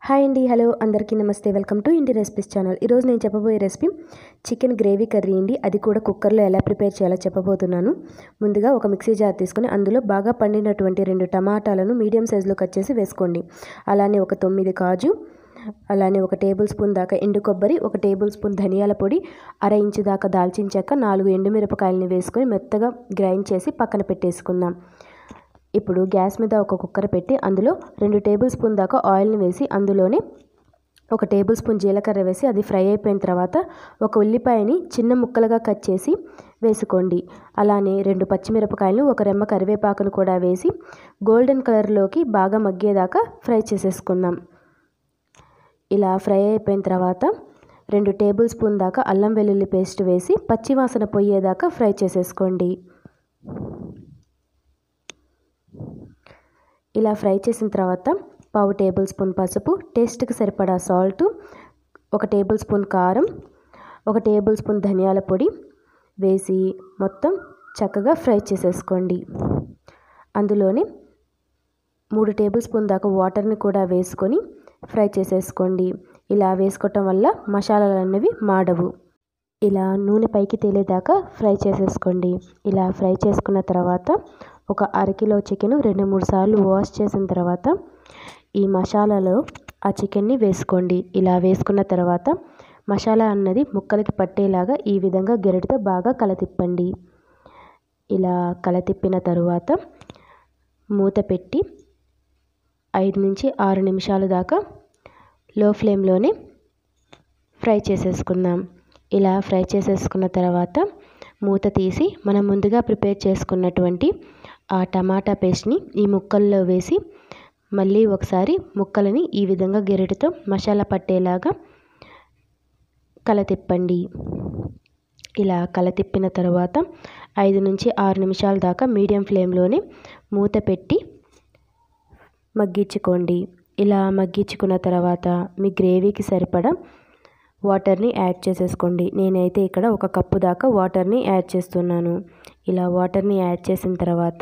hi అండి hello అందరికీ నమస్తే welcome to Indi recipes channel ఈరోజు నేను చెప్పబోయే రెసిపీ చికెన్ గ్రేవీ కర్రీ అండి అది కూడా కుక్కర్లో ఎలా ప్రిపేర్ చేయాలో చెప్పబోతున్నాను ముందుగా ఒక మిక్సీ జార్ తీసుకుని అందులో బాగా పండినటువంటి రెండు టమాటాలను మీడియం సైజులో కట్ చేసి వేసుకోండి అలానే ఒక తొమ్మిది కాజు అలానే ఒక టేబుల్ స్పూన్ దాకా ఎండు కొబ్బరి ఒక టేబుల్ స్పూన్ ధనియాల పొడి అర ఇంచు దాకా దాల్చిన చెక్క నాలుగు ఎండుమిరపకాయలని వేసుకొని మెత్తగా గ్రైండ్ చేసి పక్కన పెట్టేసుకుందాం ఇప్పుడు గ్యాస్ మీద ఒక కుక్కర్ పెట్టి అందులో రెండు టేబుల్ స్పూన్ దాకా ఆయిల్ని వేసి అందులోనే ఒక టేబుల్ స్పూన్ జీలకర్ర వేసి అది ఫ్రై అయిపోయిన తర్వాత ఒక ఉల్లిపాయని చిన్న ముక్కలుగా కట్ చేసి వేసుకోండి అలానే రెండు పచ్చిమిరపకాయలు ఒక రెమ్మ కరివేపాకును కూడా వేసి గోల్డెన్ కలర్లోకి బాగా మగ్గేదాకా ఫ్రై చేసేసుకుందాం ఇలా ఫ్రై అయిపోయిన తర్వాత రెండు టేబుల్ స్పూన్ దాకా అల్లం వెల్లుల్లి పేస్ట్ వేసి పచ్చివాసన పోయేదాకా ఫ్రై చేసేసుకోండి ఇలా ఫ్రై చేసిన తర్వాత పావు టేబుల్ స్పూన్ పసుపు టేస్ట్కి సరిపడా సాల్ట్ ఒక టేబుల్ స్పూన్ కారం ఒక టేబుల్ స్పూన్ ధనియాల పొడి వేసి మొత్తం చక్కగా ఫ్రై చేసేసుకోండి అందులోనే మూడు టేబుల్ స్పూన్ దాకా వాటర్ని కూడా వేసుకొని ఫ్రై చేసేసుకోండి ఇలా వేసుకోవటం వల్ల మసాలాలు అనేవి మాడవు ఇలా నూనె పైకి తేలేదాకా ఫ్రై చేసేసుకోండి ఇలా ఫ్రై చేసుకున్న తర్వాత ఒక అరకిలో చికెన్ రెండు మూడు సార్లు వాష్ చేసిన తర్వాత ఈ మసాలాలో ఆ చికెన్ని వేసుకోండి ఇలా వేసుకున్న తర్వాత మసాలా అన్నది ముక్కలకి పట్టేలాగా ఈ విధంగా గెరటితో బాగా కలతిప్పండి ఇలా కలతిప్పిన తరువాత మూత పెట్టి ఐదు నుంచి ఆరు నిమిషాల దాకా లో ఫ్లేమ్లోనే ఫ్రై చేసేసుకుందాం ఇలా ఫ్రై చేసేసుకున్న తర్వాత మూత తీసి మనం ముందుగా ప్రిపేర్ చేసుకున్నటువంటి ఆ టమాటా పేస్ట్ని ఈ ముక్కల్లో వేసి మళ్ళీ ఒకసారి ముక్కలని ఈ విధంగా గెరటితో మసాలా పట్టేలాగా కలతిప్పండి ఇలా కలతిప్పిన తర్వాత ఐదు నుంచి ఆరు నిమిషాల దాకా మీడియం ఫ్లేమ్లోనే మూత పెట్టి మగ్గించుకోండి ఇలా మగ్గించుకున్న తర్వాత మీ గ్రేవీకి సరిపడా వాటర్ని యాడ్ చేసేసుకోండి నేనైతే ఇక్కడ ఒక కప్పు దాకా వాటర్ని యాడ్ చేస్తున్నాను ఇలా వాటర్ని యాడ్ చేసిన తర్వాత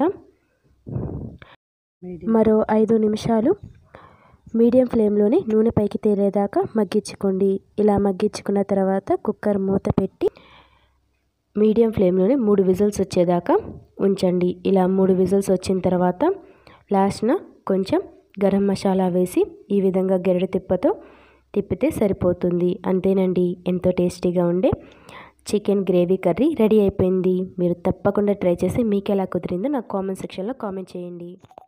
మరో ఐదు నిమిషాలు మీడియం ఫ్లేమ్లోనే నూనె పైకి తేలేదాకా మగ్గించుకోండి ఇలా మగ్గించుకున్న తర్వాత కుక్కర్ మూత పెట్టి మీడియం ఫ్లేమ్లోనే మూడు విజిల్స్ వచ్చేదాకా ఉంచండి ఇలా మూడు విజిల్స్ వచ్చిన తర్వాత లాస్ట్న కొంచెం గరం మసాలా వేసి ఈ విధంగా గెరడు తిప్పతో తిప్పితే సరిపోతుంది అంతేనండి ఎంతో టేస్టీగా ఉండే చికెన్ గ్రేవీ కర్రీ రెడీ అయిపోయింది మీరు తప్పకుండా ట్రై చేసి మీకు ఎలా కుదిరిందో నాకు కామెంట్ సెక్షన్లో కామెంట్ చేయండి